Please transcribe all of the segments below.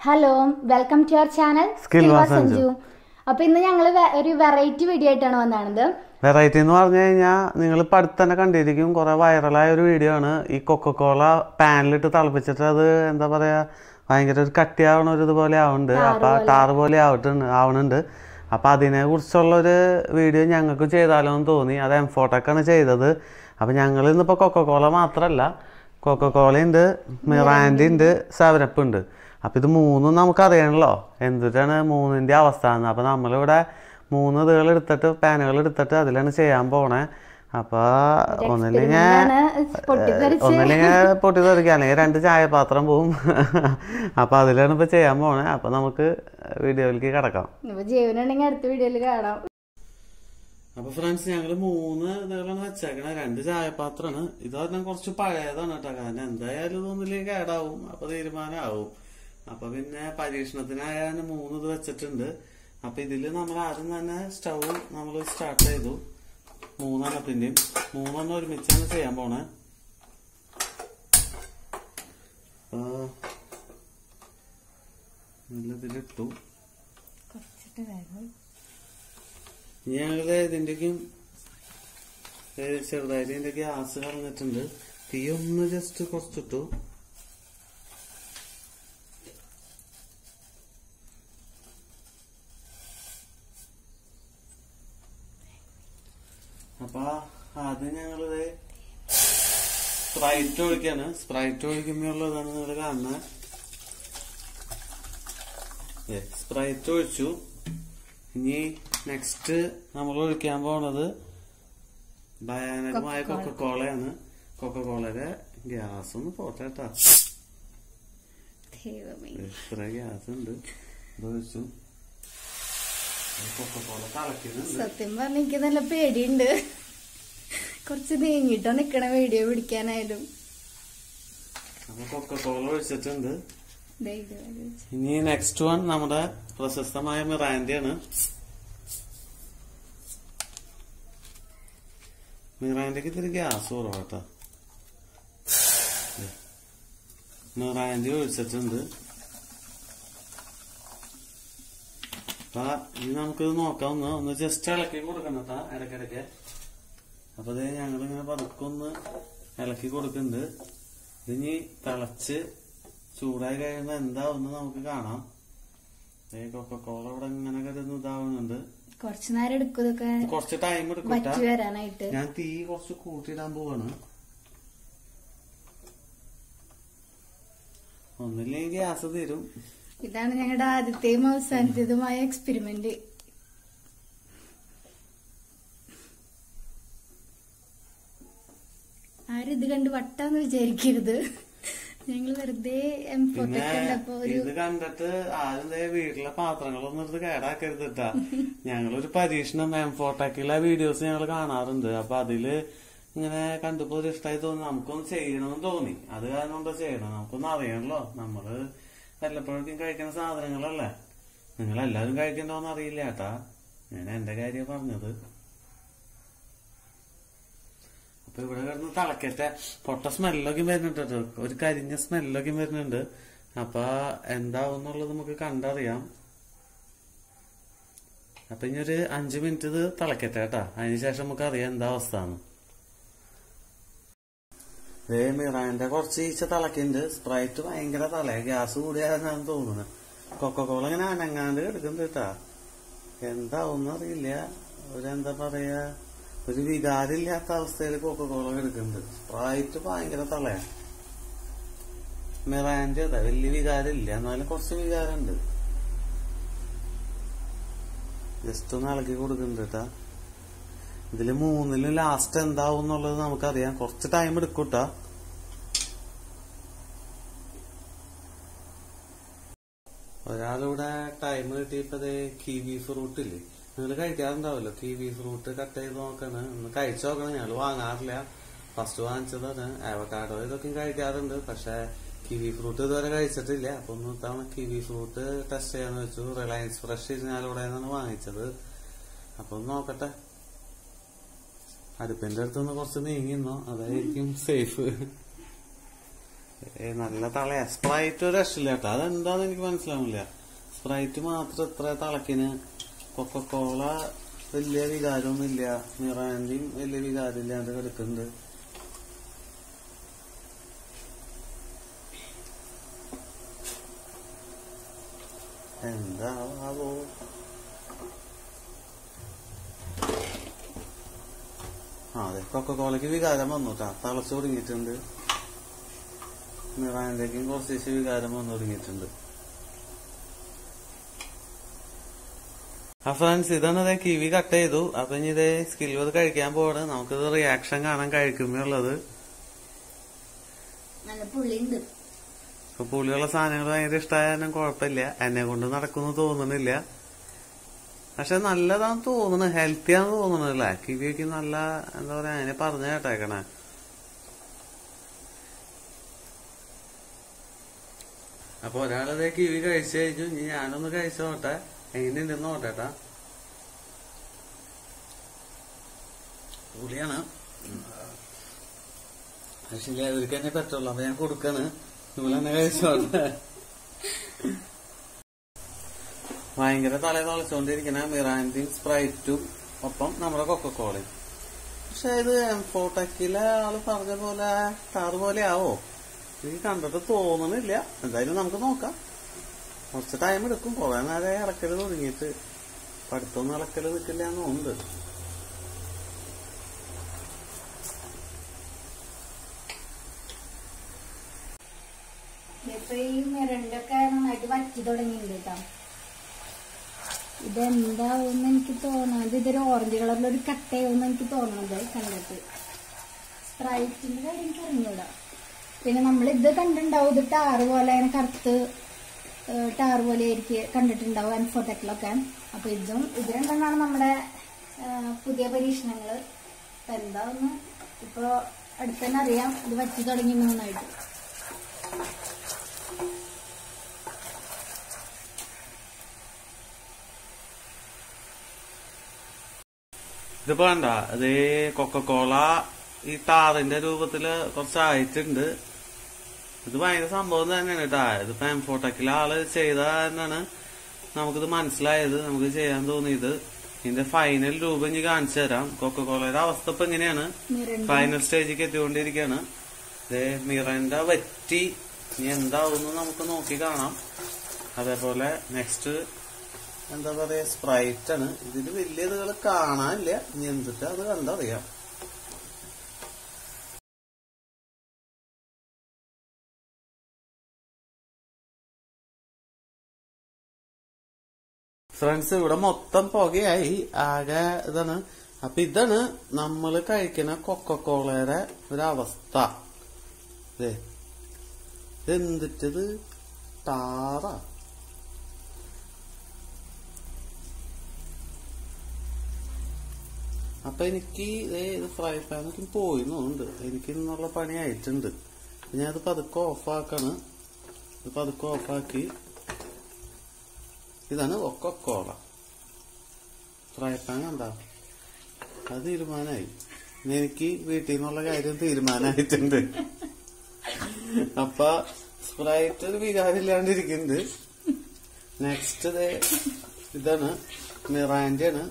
Hello welcome to our channel Skill was Sanju. അപ്പൊ ഇന്ന് ഞങ്ങൾ ഒരു വെറൈറ്റി വീഡിയോ ആയിട്ടാണ് വന്നത് വെറൈറ്റി എന്ന് പറഞ്ഞു കഴിഞ്ഞാൽ നിങ്ങൾ ഇപ്പം അടുത്ത് തന്നെ കണ്ടിരിക്കും കുറേ വൈറലായ ഒരു വീഡിയോ ആണ് ഈ കൊക്കക്കോള പാനിലിട്ട് തിളപ്പിച്ചിട്ട് അത് എന്താ പറയുക ഭയങ്കര ഒരു കട്ടിയാവണ ഒരു ഇതുപോലെ ആവുന്നുണ്ട് അപ്പം ടാറ് പോലെ ആവട്ടുണ്ട് ആവണുണ്ട് അപ്പം അതിനെ കുറിച്ചുള്ള ഒരു വീഡിയോ ഞങ്ങൾക്ക് ചെയ്താലോ എന്ന് തോന്നി അത് എംഫോട്ടൊക്കെയാണ് ചെയ്തത് അപ്പം ഞങ്ങൾ ഇന്നിപ്പോൾ കൊക്കക്കോള മാത്രമല്ല കൊക്കക്കോള ഉണ്ട് മിറാൻഡി ഉണ്ട് സെവനപ്പ് ഉണ്ട് അപ്പം ഇത് മൂന്നും നമുക്കറിയണല്ലോ എന്തിട്ടാണ് മൂന്നിൻ്റെ അവസ്ഥ എന്ന് അപ്പം നമ്മളിവിടെ മൂന്ന് ഇതുകൾ എടുത്തിട്ട് പാനുകൾ എടുത്തിട്ട് അതിലാണ് ചെയ്യാൻ പോണേ അപ്പോൾ ഒന്നില്ലെങ്കിൽ ഇതാണ് പൊട്ടിത്തെറിച്ച് ഒന്നില്ലെങ്കിൽ പൊട്ടിത്തെറിക്കുക അല്ലെങ്കിൽ രണ്ട് ചായപാത്രം പോവും അപ്പോൾ അതിലാണ് ഇപ്പോൾ ചെയ്യാൻ പോണേ അപ്പോൾ നമുക്ക് വീഡിയോയിലേക്ക് കിടക്കാം ഇപ്പൊ ജീവനുണ്ടെങ്കിൽ അടുത്ത വീഡിയോയിൽ കാണാം അപ്പൊ ഫ്രണ്ട്സ് ഞങ്ങള് മൂന്ന് ഇതുകളാണ് വെച്ചേക്കണേ രണ്ട് ചായപാത്രമാണ് ഇത് പറഞ്ഞാൽ കുറച്ച് പഴയതാണ് കേട്ടോ കാരണം എന്തായാലും ഇതൊന്നില്ലെങ്കിൽ കേടാവും അപ്പൊ തീരുമാനമാവും അപ്പൊ പിന്നെ പരീക്ഷണത്തിനായാണ് മൂന്ന് ഇത് വെച്ചിട്ടുണ്ട് അപ്പൊ ഇതില് നമ്മൾ ആദ്യം തന്നെ സ്റ്റൗ നമ്മൾ സ്റ്റാർട്ട് ചെയ്തു മൂന്നെണ്ണത്തിന്റെയും മൂന്നെണ്ണം ഒരുമിച്ചാണ് ചെയ്യാൻ പോണേ അപ്പൊ നല്ല ഇതിലിട്ടു കുറച്ചിട്ട് വേഗം ഞങ്ങള് ഇതിന്റെക്കും ചെറുതായിട്ട് ഇതിന്റെ ഗ്യാസ് കളഞ്ഞിട്ടുണ്ട് തീ ഒന്ന് ജസ്റ്റ് കുറച്ചിട്ടു അപ്പൊ ആദ്യം ഞങ്ങളിത് സ്പ്രൈറ്റ് ഒഴിക്കാണ് സ്പ്രൈറ്റ് ഒഴിക്കുമ്പോഴുള്ളതാണ് നിങ്ങൾ കാണുന്നത് സ്പ്രൈറ്റ് ഒഴിച്ചു ഇനി നെക്സ്റ്റ് നമ്മൾ ഒഴിക്കാൻ പോണത് ഭയാനകമായ കൊക്കക്കോളയാണ് കൊക്കക്കോളയുടെ ഗ്യാസ് ഒന്ന് പോട്ടെ കേട്ടാ ദൈവമേ എത്ര ഗ്യാസ് ഉണ്ട് ഇത് ഒഴിച്ചു കൊക്കക്കോള തിളക്കുന്നുണ്ട് സത്യം പറഞ്ഞ എനിക്ക് നല്ല പേടിയുണ്ട് കുറച്ച് നീങ്ങിട്ടോ നിക്കണ വീഡിയോ പിടിക്കാനായാലും അപ്പൊ കൊക്കക്കോള ഒഴിച്ചിട്ടുണ്ട് ദൈവമേ. ഇനി നെക്സ്റ്റ് വൺ നമ്മുടെ പ്രശസ്തമായ മിറാൻഡയാണ് മിറാൻഡയ്ക്ക് ഇത്തിരി ഗ്യാസ് കുറവാട്ടോ മിറാൻഡി ഒഴിച്ചിട്ടുണ്ട് അപ്പൊ ഇനി നമുക്കിത് നോക്കാം ഒന്ന് ഒന്ന് ജസ്റ്റ് ഇളക്കി കൊടുക്കണം കേട്ടാ ഇടയ്ക്കിടയ്ക്ക് അപ്പൊ അതേ ഞങ്ങളിങ്ങനെ പതുക്കൊന്ന് ഇളക്കി കൊടുക്കുന്നുണ്ട് ഇതിനി തിളച്ച് ചൂടായി കഴിയുമ്പോ എന്താവുന്ന നമുക്ക് കാണാം ഏ കൊക്കക്കോള ഇവിടെ ഇങ്ങനെ കിടന്ന് ഇതാവുന്നുണ്ട് കുറച്ച് നേരം എടുക്കും ഇതൊക്കെ കുറച്ച് ടൈം എടുക്കും ട്ടാ. വറ്റി വരാനായിട്ട് ഞാൻ തീ കുറച്ച് കൂട്ടിയിടാൻ പോവാണ് ഒന്നില്ലെങ്കിൽ ഗ്യാസ് തരും ഇതാണ് ഞങ്ങളുടെ ആദ്യത്തെയും അവസാനത്തേതുമായ എക്സ്പെരിമെന്റ് ആരും ഇത് കണ്ട് വട്ടാന്ന് വിചാരിക്കരുത് ഞങ്ങൾ വെറുതെ എം ഫോട്ടോ പിന്നെ കണ്ടപ്പോ ഒരു ഇത് കണ്ടിട്ട് ആരും ദേ വീട്ടിലെ പാത്രങ്ങളൊന്നും എടുത്ത് കേടാക്കരുത് കേട്ടാ ഞങ്ങളൊരു പരീക്ഷണം എം ഫോട്ടോക്കിലെ വീഡിയോസ് ഞങ്ങൾ കാണാറുണ്ട് അപ്പൊ അതില് ഇങ്ങനെ കണ്ടപ്പോ ഒരു ഇഷ്ടമായി തോന്നി നമുക്കൊന്ന് ചെയ്യണമെന്ന് തോന്നി അത് കാരണം എന്താ ചെയ്യണം നമുക്കൊന്ന് അറിയണല്ലോ നമ്മള് വല്ലപ്പോഴേക്കും കഴിക്കുന്ന സാധനങ്ങളല്ലേ നിങ്ങൾ എല്ലാവരും കഴിക്കണ്ടോന്ന് അറിയില്ല ചേട്ടാ ഞാൻ എന്റെ കാര്യം പറഞ്ഞത് അപ്പൊ ഇവിടെ കിടന്ന് തിളക്കട്ടെ പൊട്ട സ്മെല്ലൊക്കെ വരുന്നുണ്ട് കേട്ടോ ഒരു കരിഞ്ഞ സ്മെല്ലൊക്കെ വരുന്നുണ്ട് അപ്പൊ എന്താവും എന്നുള്ളത് നമുക്ക് കണ്ടറിയാം അപ്പൊ ഇനി ഒരു അഞ്ചു മിനിറ്റ് ഇത് തിളക്കട്ടെ കേട്ടാ അതിനുശേഷം നമുക്ക് അറിയാം എന്താ അവസ്ഥ എന്ന് ഏ മിറാന്റെ കുറച്ച് ഈച്ച തിളക്കുന്നുണ്ട് സ്പ്രൈറ്റ് ഭയങ്കര തല ഗ്യാസ് കൂടിയാണെന്നാണ് തോന്നുന്നത് കൊക്കക്കോള ഇങ്ങനെ അനങ്ങാണ്ട് കിടക്കുന്നുണ്ട് കേട്ടാ എന്താവും അറിയില്ല ഒരു എന്താ പറയാ ഒരു വികാരമില്ലാത്ത അവസ്ഥയിൽ കൊക്കക്കോള കിടക്കുന്നുണ്ട് സ്പ്രൈറ്റ് ഭയങ്കര തളയാ മിറാന്റെ അതെ വലിയ വികാരമില്ല എന്നാലും കുറച്ച് വികാരമുണ്ട് ജസ്റ്റ് ഒന്ന് ഇളക്കി കൊടുക്കുന്നുണ്ട് കേട്ടാ ഇതില് മൂന്നിലും ലാസ്റ്റ് എന്താവും എന്നുള്ളത് നമുക്കറിയാം കുറച്ച് ടൈം എടുക്കൂട്ടാ ഒരാളിവിടെ ടൈം കിട്ടിയപ്പോ കിവി ഫ്രൂട്ട് ഇല്ലേ നിങ്ങൾ കഴിക്കാറുണ്ടാവല്ലോ കിവി ഫ്രൂട്ട് കട്ട് ചെയ്ത് നോക്കണ് ഒന്ന് കഴിച്ചു നോക്കണം ഞങ്ങൾ വാങ്ങാറില്ല ഫസ്റ്റ് വാങ്ങിച്ചതാണ് ആവക്കാഡോ ഇതൊക്കെ കഴിക്കാറുണ്ട് പക്ഷെ കിവി ഫ്രൂട്ട് ഇതുവരെ കഴിച്ചിട്ടില്ല അപ്പൊ ഒന്ന് തവണ കിവി ഫ്രൂട്ട് ടെസ്റ്റ് ചെയ്യാന്ന് വെച്ചു റിലയൻസ് ഫ്രഷ് ഇരിഞ്ഞാലൂടെ നിന്നാണ് വാങ്ങിച്ചത് അപ്പൊ ഒന്ന് നോക്കട്ടെ അടുപ്പിന്റെ അടുത്തുനിന്ന് കുറച്ച് നീങ്ങിന്നോ അതായിരിക്കും സേഫ് ഏ, നല്ല തളയാ സ്പ്രൈറ്റ് ഒരു രക്ഷയില്ല കേട്ടോ അതെന്താന്ന് എനിക്ക് മനസ്സിലാവില്ല സ്പ്രൈറ്റ് മാത്രം ഇത്ര തളക്കിന് കൊക്കക്കോള വലിയ വികാരമൊന്നുമില്ല മിറാൻഡിയും വലിയ വികാരം ഇല്ലാണ്ട് കിടക്കുന്നുണ്ട് എന്താ ആവോ ആ അതെ കൊക്കക്കോളയ്ക്ക് വികാരം വന്നു കേട്ടാ തളച്ചു തുടങ്ങിയിട്ടുണ്ട് മിറാൻഡയ്ക്കും കുറച്ച് ദിവസം വികാരം വന്നു തുടങ്ങിയിട്ടുണ്ട് ആ ഫ്രണ്ട്സ് ഇതാണ് ഇതേ കിവി കട്ട് ചെയ്തു അപ്പൊ ഇനി ഇതേ സ്കിൽ കഴിക്കാൻ പോവാണ് നമുക്കിത് റിയാക്ഷൻ കാണാൻ കഴിക്കുമ്പോഴുള്ളത് നല്ല പുള്ളിയുണ്ട് ഇപ്പൊ പുളിയുള്ള സാധനങ്ങൾ ഭയങ്കര ഇഷ്ടമായാലും കുഴപ്പമില്ല എന്നെ കൊണ്ട് നടക്കുന്നു തോന്നുന്നില്ല പക്ഷെ നല്ലതാന്ന് തോന്നുന്നു ഹെൽത്തിയാന്ന് തോന്നുന്നില്ല കിവിയൊക്കെ നല്ല എന്താ പറയാ അതിനെ പറഞ്ഞു കേട്ടേക്കണേ അപ്പൊ ഒരാളതേ കിവി കഴിച്ചു കഴിഞ്ഞു ഇനി ഞാനൊന്ന് കഴിച്ചു നോട്ടെ എങ്ങനെയുണ്ടെന്ന് നോട്ടേട്ടാ പുളിയാണ് പക്ഷേ അവർക്ക് തന്നെ പറ്റുള്ളൂ അപ്പൊ ഞാൻ കൊടുക്കാണ് നിങ്ങൾ തന്നെ കഴിച്ചോട്ടെ ഭയങ്കര തല തളച്ചോണ്ടിരിക്കണ മിറാൻഡിയും സ്പ്രൈറ്റും ഒപ്പം നമ്മുടെ കൊക്കക്കോളയും പക്ഷെ ഇത് എംഫോട്ടക്കിലെ ആള് പറഞ്ഞ പോലെ കാറ് പോലെ ആവോ എനിക്ക് കണ്ടിട്ട് തോന്നണില്ല എന്തായാലും നമുക്ക് നോക്കാം കുറച്ച് ടൈം എടുക്കും കുറെ നേരം ഇറക്കല് തുടങ്ങിയിട്ട് പഠിത്തമൊന്നും ഇളക്കല് നിൽക്കില്ല എന്നുണ്ട് ഇപ്പൊ ഈ മിറണ്ടൊക്കെ നന്നായിട്ട് വറ്റി തുടങ്ങിയിട്ടുണ്ട് കേട്ടോ ഇതെന്താവുമെന്ന് എനിക്ക് തോന്നുന്നത് ഇതൊരു ഓറഞ്ച് കളറിലൊരു കട്ടയാവുമെന്ന് എനിക്ക് തോന്നുന്നത് കണ്ടിട്ട് സ്പ്രൈറ്റിന്റെ കാര്യം എനിക്ക് അറിഞ്ഞൂടാ പിന്നെ നമ്മൾ ഇത് കണ്ടിട്ടുണ്ടാവും ഇത് ടാറ് പോലെ അങ്ങനെ കറുത്ത് ടാർ പോലെ ആയിരിക്കും കണ്ടിട്ടുണ്ടാവും അൻഫോടെക്കിലൊക്കെ അപ്പൊ ഇതും ഇത് രണ്ടെണ്ണമാണ് നമ്മുടെ ആ, പുതിയ പരീക്ഷണങ്ങള് അപ്പൊ എന്താന്ന് ഇപ്പൊ അടുത്ത് തന്നെ അറിയാം ഇത് വറ്റി തുടങ്ങി നന്നായിട്ട് ഇതിപ്പോ വേണ്ട അതേ കൊക്കക്കോള ഈ ടാറിന്റെ രൂപത്തില് കുറച്ചായിട്ടുണ്ട് ഇത് ഭയങ്കര സംഭവം തന്നെയാണ് കേട്ടാ ഇതിപ്പോ എംഫോട്ടക്കിലെ ആള് ചെയ്ത തന്നെയാണ് നമുക്കിത് മനസ്സിലായത് നമുക്ക് ചെയ്യാൻ തോന്നിയത് ഇതിന്റെ ഫൈനൽ രൂപം ഇനി കാണിച്ചു തരാം കൊക്കക്കോളയുടെ അവസ്ഥ ഇപ്പൊ എങ്ങനെയാണ് മിറണ്ട ഫൈനൽ സ്റ്റേജിലേക്ക് എത്തിക്കൊണ്ടിരിക്കുകയാണ് ദേ മിറന്റെ വറ്റി ഇനി എന്താവുന്നു നമുക്ക് നോക്കി കാണാം അതേപോലെ നെക്സ്റ്റ് എന്താ പറയാ സ്പ്രൈറ്റ് ആണ് ഇതില് വലിയ ഇതുകൾ കാണാനില്ല ഇനി എന്തിട്ട് അത് കണ്ടറിയാം ഫ്രണ്ട്സ് ഇവിടെ മൊത്തം പുകയായി ആകെ ഇതാണ് അപ്പൊ ഇതാണ് നമ്മൾ കഴിക്കുന്ന കൊക്കക്കോളയുടെ ഒരവസ്ഥ ദേ എന്തിട്ടത് ടാറ അപ്പൊ എനിക്ക് ദേ ഇത് ഫ്രൈ പാനൊക്കെ പോയി തോന്നുന്നുണ്ട് എനിക്ക് ഇന്നുള്ള പണി ആയിട്ടുണ്ട് ഞാൻ ഇത് പതുക്കെ ഓഫാക്കാണ് ഇത് പതുക്കെ ഓഫാക്കി ഇതാണ് ഒക്കക്കോള ഫ്രൈ പാൻ കണ്ട അത് തീരുമാനമായി ഇനി എനിക്ക് വീട്ടിൽ നിന്നുള്ള കാര്യം തീരുമാനമായിട്ടുണ്ട് അപ്പൊ സ്പ്രൈറ്റ് ഒരു വികാരമില്ലാണ്ടിരിക്കുന്നുണ്ട് നെക്സ്റ്റ് ഇതാണ് മിറാൻഡി ആണ്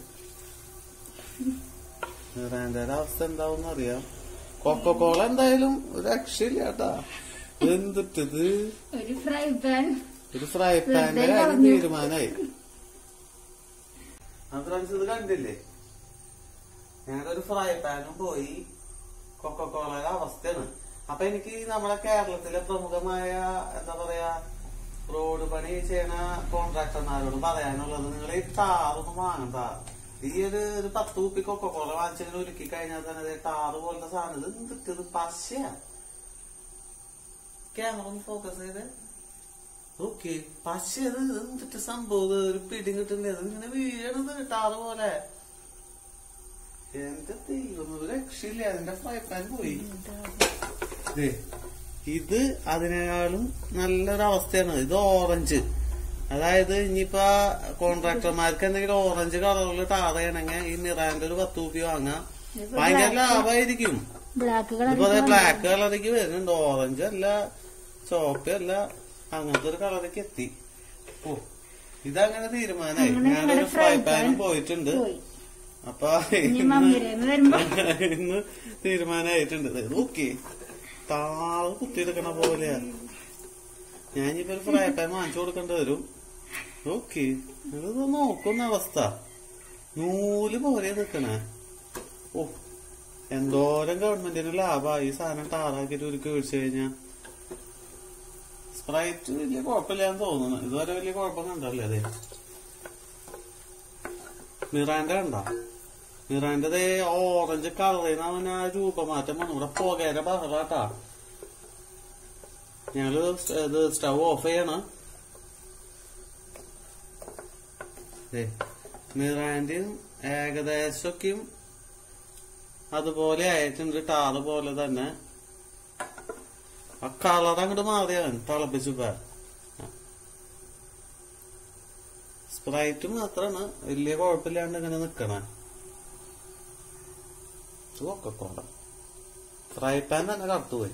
മിറാൻഡയുടെ അവസ്ഥ എന്താവും അറിയാം കൊക്കക്കോള എന്തായാലും ഒരു രക്ഷയില്ല കേട്ടാ എന്തിട്ടത് ഒരു ഫ്രൈ പാൻ ഒരു ഫ്രൈ പാന്റെ വെറുതെ കാര്യം കളഞ്ഞു. തീരുമാനമായി ആ ഫ്രണ്ട്സ് ഇത് കണ്ടില്ലേ ഞങ്ങളുടെ ഒരു ഫ്രൈ പാനും പോയി കൊക്കക്കോളയുടെ അവസ്ഥയാണ് അപ്പൊ എനിക്ക് നമ്മുടെ കേരളത്തിലെ പ്രമുഖമായ എന്താ പറയാ റോഡ് പണി ചെയ്യണ കോൺട്രാക്ടർമാരോട് പറയാനുള്ളത് നിങ്ങൾ ഈ ടാറൊന്നും വാങ്ങണ്ട ഈ ഒരു ഒരു പത്ത് കുപ്പി കൊക്കക്കോള വാങ്ങിച്ചിങ്ങനെ ഒരുക്കി കഴിഞ്ഞാൽ തന്നെ ദേ ടാറ് പോലത്തെ സാധനം ഇത് എന്തിട്ടത് പശയാ ക്യാമറ ഒന്ന് ഫോക്കസ് ചെയ്തേ ഓക്കെ പക്ഷെ അത് എന്തിട്ട് സംഭവം ഇത് ഒരു പിടി കിട്ടുന്നില്ല അത് ഇങ്ങനെ വീഴണത് ടാറ് പോലെ എന്റെ ദൈവം ഒരു രക്ഷയില്ല അതിന്റെ ഫ്രൈ പാൻ പോയി ദേ, ഇത് അതിനേക്കാളും നല്ലൊരു അവസ്ഥയാണ് ഇത് ഓറഞ്ച് അതായത് ഇനിയിപ്പോ കോൺട്രാക്ടർമാർക്ക് എന്തെങ്കിലും ഓറഞ്ച് കളറിൽ ടാറയാണെങ്കിൽ ഈ മിറാന്റെ ഒരു പത്ത് രൂപ വാങ്ങാം ഭയങ്കര ലാഭമായിരിക്കും ബ്ലാക്ക് ഇപ്പൊ കളർ ബ്ലാക്ക് കളറിലേക്ക് വരുന്നുണ്ട് ഓറഞ്ച് അല്ല ചോപ്പല്ല അങ്ങനത്തെ ഒരു കളറൊക്കെ എത്തി ഓ ഇതങ്ങനെ തീരുമാനമായി അങ്ങനെ ഞാനൊരു ഞങ്ങളുടെ ഫ്രൈ fry പാനും pan പോയിട്ടുണ്ട് പോയി അപ്പൊ ഇനി മമ്മിരേന്ന് വരുമ്പോ ഇന്ന് തീരുമാനമായിട്ടുണ്ട് ഓക്കെ താവ് കുത്തിയെടുക്കണ പോലെയാ ഞാനിപ്പോ ഒരു ഫ്രൈ പാൻ വാങ്ങിച്ചു കൊടുക്കേണ്ടി വരും ഓക്കെ ഇത് നോക്കുന്ന അവസ്ഥ നൂല് പോലെ നിക്കണേ ഓ എന്തോരം ഗവൺമെന്റിന് ലാഭമായി ഈ സാധനം ടാറാക്കിട്ട് ഒരുക്കി ഒഴിച്ചു കഴിഞ്ഞാ സ്പ്രൈറ്റ് വലിയ കുഴപ്പമില്ലാന്ന് തോന്നുന്നു ഇതുവരെ വലിയ കുഴപ്പം കണ്ടല്ലേ അതെ മിറാൻഡ കണ്ടോ മിറാൻഡത് ഓറഞ്ച് കളറിന്ന് അവൻ ആ രൂപമാറ്റം വന്നു ഇവിടെ പുകയുടെ ബഹളാട്ടാ ഞങ്ങള് ഇത് സ്റ്റൗ ഓഫ് ചെയ്യണം ദേ, മിറാൻഡയും ഏകദേശമൊക്കെയും അതുപോലെ ആയിട്ടുണ്ട് ടാറ് പോലെ തന്നെ ആ കളർ അങ്ങോട്ട് മാറിയവൻ തിളപ്പിച്ചപ്പോ സ്പ്രൈറ്റ് മാത്രാണ് വലിയ കുഴപ്പമില്ലാണ്ട് ഇങ്ങനെ നിക്കണേ കൊക്കക്കോള ഫ്രൈ പാൻ തന്നെ കറുത്തുപോയി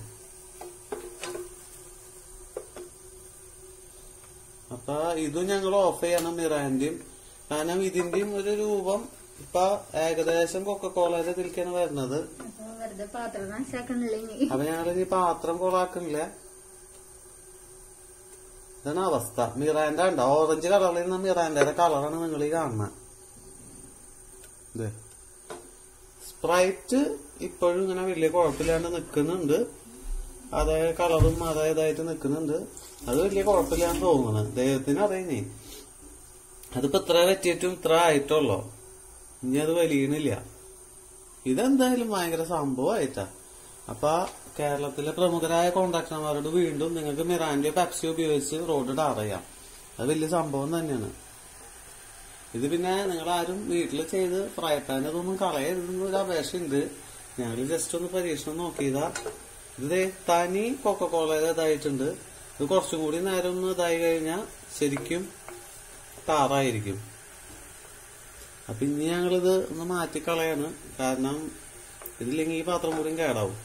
അപ്പൊ ഇതും ഞങ്ങൾ ഓഫ് ചെയ്യണം മിറാന്റെയും കാരണം ഇതിന്റെയും ഒരു രൂപം ഇപ്പൊ ഏകദേശം കൊക്കക്കോളയുടെ ഇതിലേക്കാണ് വരുന്നത് അപ്പൊ വെറുതെ പാത്രം നാശാക്കണില്ല ഇനി അപ്പൊ ഞങ്ങൾ ഇനി പാത്രം കൊളാക്കണില്ല ഇതാണ് അവസ്ഥ മിറാൻഡ ഉണ്ടോ ഓറഞ്ച് കളറിൽ നിന്ന് മിറാൻഡയുടെ കളറാണ് നിങ്ങൾ ഈ കാണുന്നത് ഇത് സ്പ്രൈറ്റ് ഇപ്പോഴും ഇങ്ങനെ വലിയ കുഴപ്പമില്ലാണ്ട് നിൽക്കുന്നുണ്ട് അതേ കളറും അതായതായിട്ട് നിൽക്കുന്നുണ്ട് അത് വലിയ കുഴപ്പമില്ലാന്ന് തോന്നുന്നു ദൈവത്തിന് അറിയുന്നേ അതിപ്പോ ഇത്ര പറ്റിയിട്ടും ഇത്ര ആയിട്ടുള്ളോ ഇനി അത് വലിയണില്ല ഇതെന്തായാലും ഭയങ്കര സംഭവമായിട്ടാ അപ്പൊ കേരളത്തിലെ പ്രമുഖരായ കോൺട്രാക്ടർമാരോട് വീണ്ടും നിങ്ങൾക്ക് മിറാൻഡിയോ പെപ്സി ഉപയോഗിച്ച് റോഡ് ടാർ ചെയ്യാം അത് വലിയ സംഭവം തന്നെയാണ് ഇത് പിന്നെ നിങ്ങൾ ആരും വീട്ടിൽ ചെയ്ത് ഫ്രൈ പാൻ അതൊന്നും കളയരുതെന്ന് ഒരു അപേക്ഷയുണ്ട് ഞങ്ങൾ ജസ്റ്റ് ഒന്ന് പരീക്ഷണം നോക്കിയതാ ഇത് ദേ തനി കൊക്കക്കോളയുടെ ഇതായിട്ടുണ്ട് ഇത് കുറച്ചും കൂടി നേരം ഒന്ന് ഇതായി കഴിഞ്ഞാൽ ശരിക്കും ടാറായിരിക്കും അപ്പൊ ഇനി ഞങ്ങളിത് ഒന്ന് മാറ്റിക്കളയാണ് കാരണം ഇതില്ലെങ്കിൽ ഈ പാത്രം കൂടിയും കേടാവും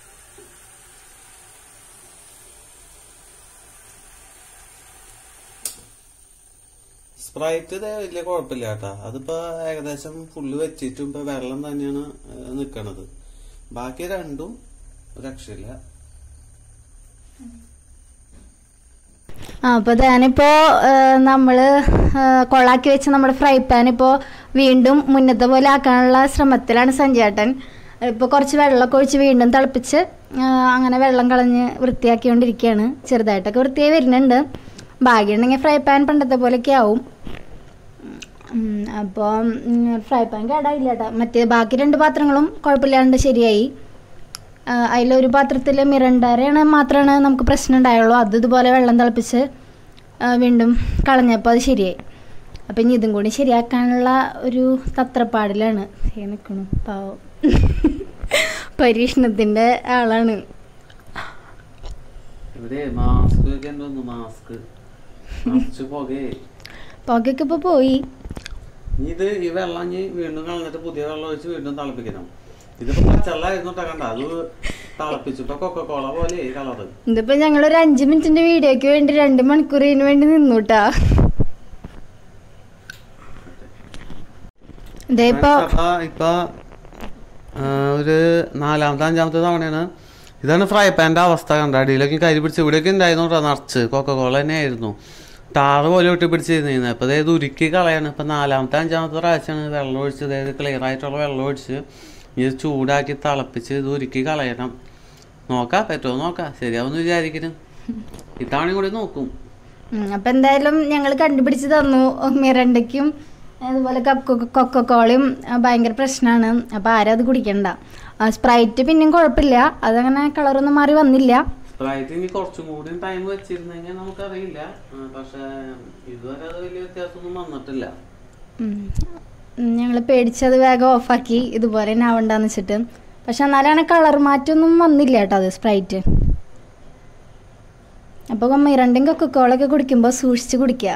സ്പ്രൈറ്റ് ഇത് വലിയ കുഴപ്പമില്ല കേട്ടാ അതിപ്പോ ഏകദേശം ഫുള്ള് വെച്ചിട്ടും ഇപ്പൊ വെള്ളം തന്നെയാണ് ഏഹ്, നിക്കണത് ബാക്കി രണ്ടും രക്ഷയില്ല ആ അപ്പൊ ഞാനിപ്പോ നമ്മള് ആ, കൊളാക്കി വെച്ച നമ്മുടെ ഫ്രൈ പാൻ ഇപ്പോ വീണ്ടും മുന്നത്തെ പോലെ ആക്കാനുള്ള ശ്രമത്തിലാണ് സഞ്ജേട്ടൻ ഇപ്പൊ കുറച്ച് വെള്ളമൊക്കെ ഒഴിച്ച് വീണ്ടും തിളപ്പിച്ച് ആ, അങ്ങനെ വെള്ളം കളഞ്ഞ് വൃത്തിയാക്കിക്കൊണ്ടിരിക്കുകയാണ് ചെറുതായിട്ടൊക്കെ വൃത്തിയായി വരുന്നുണ്ട് ഭാഗ്യമുണ്ടെങ്കിൽ ഫ്രൈ പാൻ പണ്ടത്തെ പോലെയൊക്കെ ആവും ഉം, അപ്പോൾ ഫ്രൈ പാൻ കേടായില്ല കേട്ടോ മറ്റേ ബാക്കി രണ്ട് പാത്രങ്ങളും കുഴപ്പമില്ലാണ്ട് ശരിയായി ആ, അതിലൊരു പാത്രത്തിൽ മിറണ്ടരയാണ് മാത്രമാണ് നമുക്ക് പ്രശ്നം ഉണ്ടായുള്ളൂ അത് ഇതുപോലെ വെള്ളം തിളപ്പിച്ച് ആ, വീണ്ടും കളഞ്ഞപ്പോൾ അത് ശരിയായി അപ്പം ഇനി ഇതും കൂടി ശരിയാക്കാനുള്ള ഒരു തത്രപ്പാടിലാണ് നിൽക്കണു പാവം പരീക്ഷണത്തിൻ്റെ ആളാണ് ഇവിടെ മാസ്ക് വെക്കണ്ടോന്ന് മാസ്ക് നിറച്ച് പുകയെ പുകയൊക്കെ ഇപ്പോൾ പോയി ഇനി ഇത് ഈ വെള്ളം ഇനി വീണ്ടും കളഞ്ഞിട്ട് പുതിയ വെള്ളം ഒഴിച്ച് വീണ്ടും തിളപ്പിക്കണം ഇതിപ്പോ പച്ചവെള്ളമായിരുന്നു കേട്ടോ കണ്ട അത് തിളപ്പിച്ചു ഇപ്പൊ കൊക്കക്കോള പോലെ കളറ് ഇതിപ്പോൾ ഞങ്ങളൊരു അഞ്ച് മിനിറ്റിൻ്റെ വീഡിയോയ്ക്ക് വേണ്ടി രണ്ട് മണിക്കൂറിന് വേണ്ടി നിന്നുട്ടാ ഇതേ ഇപ്പോൾ അപ്പൊ ഇപ്പൊ ആ, ഒരു നാലാമത്തെ അഞ്ചാമത്തെ തവണയാണ് ഇതാണ് ഫ്രൈ പാൻ്റെ അവസ്ഥ കണ്ട അടിയിലൊക്കെ കരി പിടിച്ച് ഇവിടെയൊക്കെ ഉണ്ടായിരുന്നു കേട്ടോ നിറച്ച് കൊക്കക്കോള തന്നെയായിരുന്നു ടാറ് പോലെ ഒട്ടി പിടിച്ചിരുന്നിരുന്നത് അപ്പോൾ അതായത് ഉരുക്കി കളയാണ് ഇപ്പം നാലാമത്തെ അഞ്ചാമത്തെ പ്രാവശ്യമാണ് വെള്ളം ഒഴിച്ച് അതായത് ക്ലിയർ ആയിട്ടുള്ള വെള്ളം ഒഴിച്ച് ഇത് ചൂടാക്കി തിളപ്പിച്ച് ഇത് ഉരുക്കി കളയണം നോക്കാം പറ്റുമോ നോക്കാം ശരിയാവുമെന്ന് വിചാരിക്കുന്നു ഇത്തവണയും കൂടി നോക്കും ഉം, അപ്പൊ എന്തായാലും ഞങ്ങൾ കണ്ടുപിടിച്ച് തന്നു മിറണ്ടയ്ക്കും അതുപോലെ കപ്പ് കൊക്കക്കോളയും ഭയങ്കര പ്രശ്നമാണ് അപ്പൊ ആരും അത് കുടിക്കണ്ട ആ, സ്പ്രൈറ്റ് പിന്നെയും കുഴപ്പമില്ല അതങ്ങനെ കളറൊന്നും മാറി വന്നില്ല സ്പ്രൈറ്റ് ഇനി കുറച്ചും കൂടി ടൈം വെച്ചിരുന്നെങ്കിൽ നമുക്കറിയില്ല ആ, പക്ഷേ ഇതുവരെ അത് വലിയ വ്യത്യാസമൊന്നും വന്നിട്ടില്ല ഞങ്ങൾ പേടിച്ചത് വേഗം ഓഫാക്കി ഇതുപോലെ തന്നെ ആവണ്ടെന്ന് വെച്ചിട്ട് പക്ഷെ എന്നാലാണ് കളർ മാറ്റമൊന്നും വന്നില്ല കേട്ടോ അത് സ്പ്രൈറ്റ് അപ്പോൾ മിറണ്ടയും കൊക്കക്കോളൊക്കെ കുടിക്കുമ്പോൾ സൂക്ഷിച്ച് കുടിക്കുക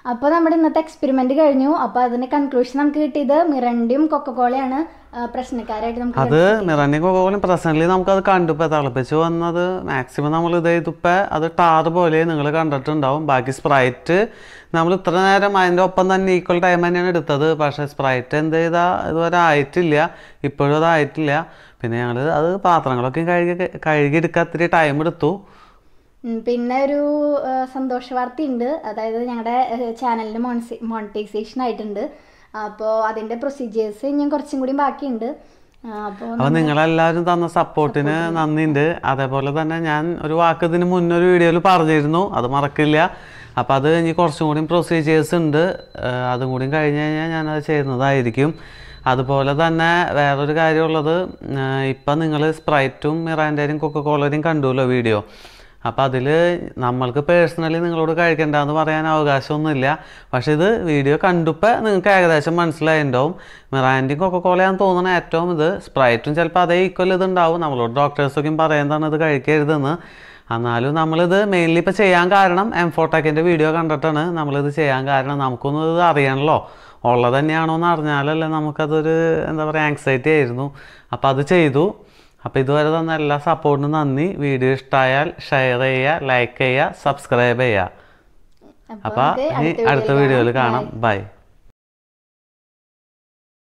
അപ്പോൾ നമ്മുടെ ഇന്നത്തെ എക്സ്പെരിമെന്റ് കഴിഞ്ഞു അപ്പോൾ അതിന്റെ കൺക്ലൂഷൻ നമുക്ക് കിട്ടിയത് മിറണ്ടിയും കൊക്കക്കോളയാണ് പ്രശ്നക്കാരായിട്ട് നമുക്ക് അത് മിറണ്ടി കോക്കോലും പ്രസന്റ്ലി നമുക്കത് കണ്ടുപ്പോ തിളപ്പിച്ച് വന്നത് മാക്സിമം നമ്മൾ ഇത് ചെയ്തപ്പോ അത് ടാറ് പോലെ നിങ്ങൾ കണ്ടിട്ടുണ്ടാവും ബാക്കി സ്പ്രൈറ്റ് നമ്മൾ ഇത്ര നേരം അതിൻ്റെ ഒപ്പം തന്നെ ഈക്വൽ ടൈം തന്നെയാണ് എടുത്തത് പക്ഷേ സ്പ്രൈറ്റ് എന്ത് ചെയ്താൽ ഇതുവരെ ആയിട്ടില്ല ഇപ്പോഴും അത് ആയിട്ടില്ല പിന്നെ ഞങ്ങൾ അത് പാത്രങ്ങളൊക്കെ കഴുകി കഴുകിയെടുക്കാൻ ഇത്തിരി ടൈം എടുത്തു ഉം, പിന്നെ ഒരു ആ, സന്തോഷ വാർത്തയുണ്ട് അതായത് ഞങ്ങളുടെ ചാനലിന് മോൺസി മോണിറ്റൈസേഷൻ ആയിട്ടുണ്ട് അപ്പോൾ അതിൻ്റെ പ്രൊസീജിയേഴ്സ് ഇനിയും കുറച്ചും കൂടി ബാക്കിയുണ്ട് അപ്പോൾ അപ്പോൾ നിങ്ങളെല്ലാവരും തന്ന സപ്പോർട്ടിന് നന്ദിയുണ്ട് അതേപോലെ തന്നെ ഞാൻ ഒരു വാക്ക് ഇതിന് മുന്നൊരു വീഡിയോയിൽ പറഞ്ഞിരുന്നു അത് മറക്കില്ല അപ്പോൾ അത് ഇനി കുറച്ചും കൂടി പ്രൊസീജിയേഴ്സ് ഉണ്ട് ഏഹ് അതും കൂടി കഴിഞ്ഞ് കഴിഞ്ഞാൽ ഞാനത് ചെയ്യുന്നതായിരിക്കും അതുപോലെ തന്നെ വേറൊരു കാര്യമുള്ളത് ഏഹ് ഇപ്പം നിങ്ങൾ സ്പ്രൈറ്റും മിറാൻഡേരും കൊക്കക്കോളയും കണ്ടുല്ലോ വീഡിയോ അപ്പോൾ അതിൽ നമ്മൾക്ക് പേഴ്സണലി നിങ്ങളോട് കഴിക്കണ്ടെന്ന് പറയാൻ അവകാശമൊന്നുമില്ല പക്ഷേ ഇത് വീഡിയോ കണ്ടപ്പോൾ നിങ്ങൾക്ക് ഏകദേശം മനസ്സിലായിട്ടുണ്ടാവും മിറാൻഡിയും കൊക്കക്കോളയാന്ന് തോന്നുന്ന ഏറ്റവും ഇത് സ്പ്രൈറ്റും ചിലപ്പോൾ അതേ ഈക്വൽ ഇത് ഉണ്ടാവും നമ്മളോട് ഡോക്ടേഴ്സൊക്കെയും പറയുന്നതാണ് ഇത് കഴിക്കരുതെന്ന് എന്നാലും നമ്മളിത് മെയിൻലി ഇപ്പോൾ ചെയ്യാൻ കാരണം എംഫോട്ടെക്കിൻ്റെ വീഡിയോ കണ്ടിട്ടാണ് നമ്മളിത് ചെയ്യാൻ കാരണം നമുക്കൊന്നും ഇത് അറിയണമല്ലോ ഉള്ളത് തന്നെയാണോ എന്ന് അറിഞ്ഞാലല്ലേ നമുക്കതൊരു എന്താ പറയുക ആങ്സൈറ്റി ആയിരുന്നു അപ്പോൾ അത് ചെയ്തു അപ്പോൾ ഇതുവരെ തന്ന എല്ലാ സപ്പോർട്ടിനും നന്ദി വീഡിയോ ഇഷ്ടമായാൽ ഷെയർ ചെയ്യുക ലൈക്ക് ചെയ്യുക സബ്സ്ക്രൈബ് ചെയ്യുക അപ്പോൾ അപ്പോൾ ഇനി അടുത്ത വീഡിയോയിൽ കാണാം ബൈ